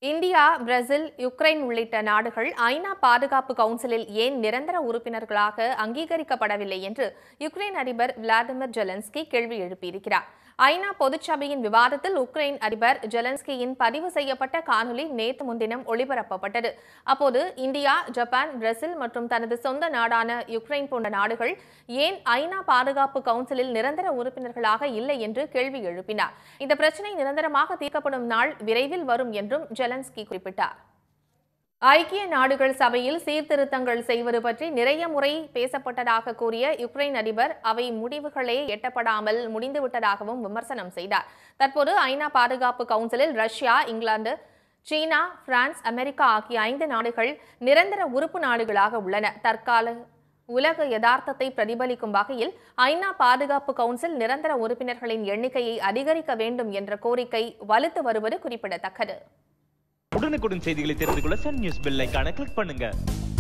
India Brazil Ukraine உள்ளிட்ட நாடுகள் ஐநா பாதுகாப்பு கவுன்சிலில் ஏன் நிரந்தர உறுப்பினர்களாக அங்கீகரிக்கப்படவில்லை என்று யுக்ரைன் அதிபர் விளாடிமிர் ஜெலன்ஸ்கி கேள்வி எழுப்பியிருக்கிறார் ஐநா பொதுச்சபையின் விவாதத்தில் உக்ரைன் அதிபர் ஜெலன்ஸ்கியின் பதிவு செய்யப்பட்ட காணொலி நேற்று முன்தினம் ஒளிபரப்பப்பட்டது அப்போது இந்தியா ஜப்பான் பிரேசில் மற்றும் தனது சொந்த நாடான யுக்ரைன் போன்ற நாடுகள் ஏன் ஐநா பாதுகாப்பு கவுன்சிலில் நிரந்தர உறுப்பினர்களாக இல்லை என்று கேள்வி எழுப்பினார் இந்த பிரச்சினை நிரந்தரமாக தீர்க்கப்படும் நாள் விரைவில் வரும் என்றும் ஜெலன்ஸ்கி குறிப்பிட்டார் ஐக்கிய நாடுகள் சபையில் சீர்திருத்தங்கள் செய்வது பற்றி நிறைய முறை பேசப்பட்டதாக கூறிய யுக்ரைன் அதிபர் அவை முடிவுகளே எட்டப்படாமல் முடிந்துவிட்டதாகவும் விமர்சனம் செய்தார் தற்போது ஐநா பாதுகாப்பு கவுன்சிலில் ரஷ்யா இங்கிலாந்து சீனா பிரான்ஸ் அமெரிக்கா ஆகிய ஐந்து நாடுகள் நிரந்தர உறுப்பு நாடுகளாக உள்ளன தற்கால உலக யதார்த்தத்தை பிரதிபலிக்கும் வகையில் ஐநா பாதுகாப்பு கவுன்சில் நிரந்தர உறுப்பினர்களின் எண்ணிக்கையை அதிகரிக்க வேண்டும் என்ற கோரிக்கை வலுத்து வருவது குறிப்பிடத்தக்கது உடனுக்குடன் செய்திகளை தெரிந்து கொள்ள சன் நியூஸ் பெல் ஐகானை கிளிக் பண்ணுங்க